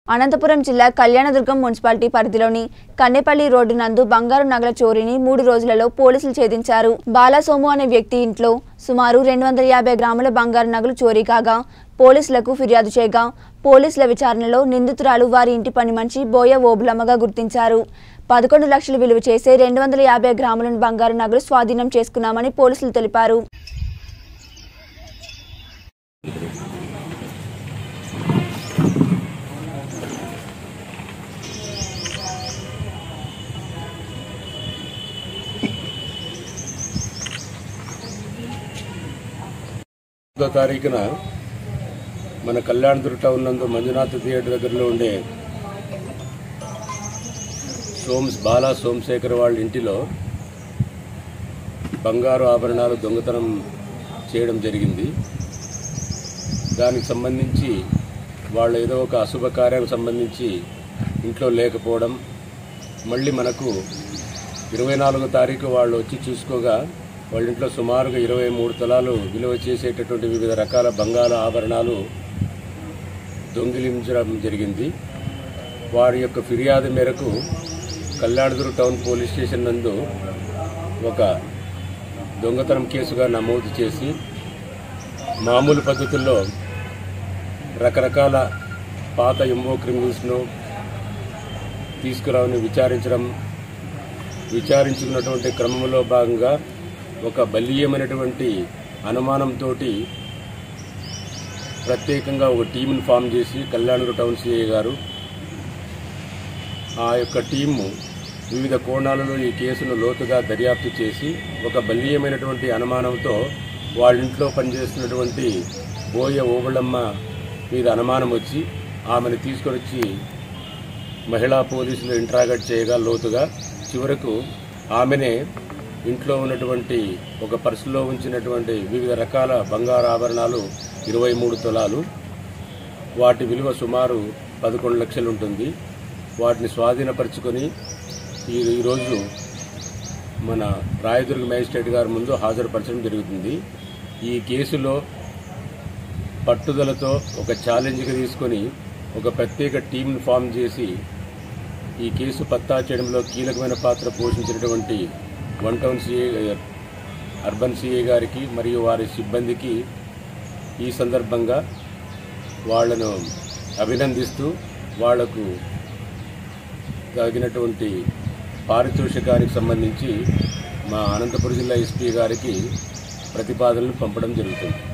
అనంతపురం జిల్లా కళ్యాణదుర్గం మున్సిపాలిటీ పరిధిలోని కన్నెపల్లి రోడ్డు నందు బంగారు నగల చోరీని మూడు రోజులలో పోలీసులు ఛేదించారు బాలసోము అనే వ్యక్తి ఇంట్లో సుమారు రెండు వందల యాభై గ్రాముల బంగారు నగలు చోరీ కాగా పోలీసులకు ఫిర్యాదు చేయగా పోలీసుల విచారణలో నిందితురాలు వారి ఇంటి పని మనిషి బోయ ఓబులమ్మగా గుర్తించారు పదకొండు లక్షలు విలువ చేసే రెండు వందల యాభై గ్రాములను బంగారు నగలు స్వాధీనం చేసుకున్నామని పోలీసులు తెలిపారు పదో తారీఖున మన కళ్యాణదుర్గ టౌన్ నందు మంజునాథ్ థియేటర్ దగ్గరలో ఉండే సోమ్స్ బాలా సోమశేఖర్ వాళ్ళ ఇంటిలో బంగారు ఆభరణాలు దొంగతనం చేయడం జరిగింది దానికి సంబంధించి వాళ్ళు ఏదో ఒక అశుభ కార్యానికి సంబంధించి ఇంట్లో లేకపోవడం మళ్ళీ మనకు ఇరవై నాలుగో తారీఖు వాళ్ళు వచ్చి చూసుకోగా వాళ్ళ ఇంట్లో సుమారుగా ఇరవై మూడు తులాలు విలువ చేసేటటువంటి వివిధ రకాల బంగాళ ఆభరణాలు దొంగిలించడం జరిగింది వారి యొక్క ఫిర్యాదు మేరకు కళ్యాణదుర్గ టౌన్ పోలీస్ స్టేషన్ నందు ఒక దొంగతనం కేసుగా నమోదు చేసి మామూలు పద్ధతుల్లో రకరకాల పాత ఎంబో క్రిమినల్స్ను తీసుకురావని విచారించడం విచారించుకున్నటువంటి క్రమంలో భాగంగా ఒక బలీయమైనటువంటి అనుమానంతో ప్రత్యేకంగా ఒక టీంను ఫామ్ చేసి కళ్యాణుడు టౌన్ సిఐ గారు ఆ యొక్క టీము వివిధ కోణాలలో ఈ కేసును లోతుగా దర్యాప్తు చేసి ఒక బలీయమైనటువంటి అనుమానంతో వాళ్ళ ఇంట్లో పనిచేస్తున్నటువంటి బోయ ఓబుళమ్మ మీద అనుమానం వచ్చి ఆమెను తీసుకొని వచ్చి మహిళా పోలీసులు ఇంట్రాగేట్ చేయగా లోతుగా చివరకు ఆమెనే ఇంట్లో ఉన్నటువంటి ఒక పర్సులో ఉంచినటువంటి వివిధ రకాల బంగారు ఆభరణాలు ఇరవై మూడు తులాలు వాటి విలువ సుమారు పదకొండు లక్షలు ఉంటుంది వాటిని స్వాధీనపరుచుకొని ఈ ఈరోజు మన రాయదుర్గ మేజిస్ట్రేట్ గారి ముందు హాజరుపరచడం జరుగుతుంది ఈ కేసులో పట్టుదలతో ఒక ఛాలెంజ్గా తీసుకొని ఒక ప్రత్యేక టీంను ఫామ్ చేసి ఈ కేసు పత్తా చేయడంలో కీలకమైన పాత్ర పోషించినటువంటి one town CA urban CA గారికి మరియు వారి సిబ్బందికి ఈ సందర్భంగా వాళ్లను అభినందిస్తూ వాళ్లకు తగినటువంటి పారితోషికానికి సంబంధించి మా అనంతపురం జిల్లా ఎస్పీ గారికి ప్రతిపాదనలు పంపడం జరుగుతుంది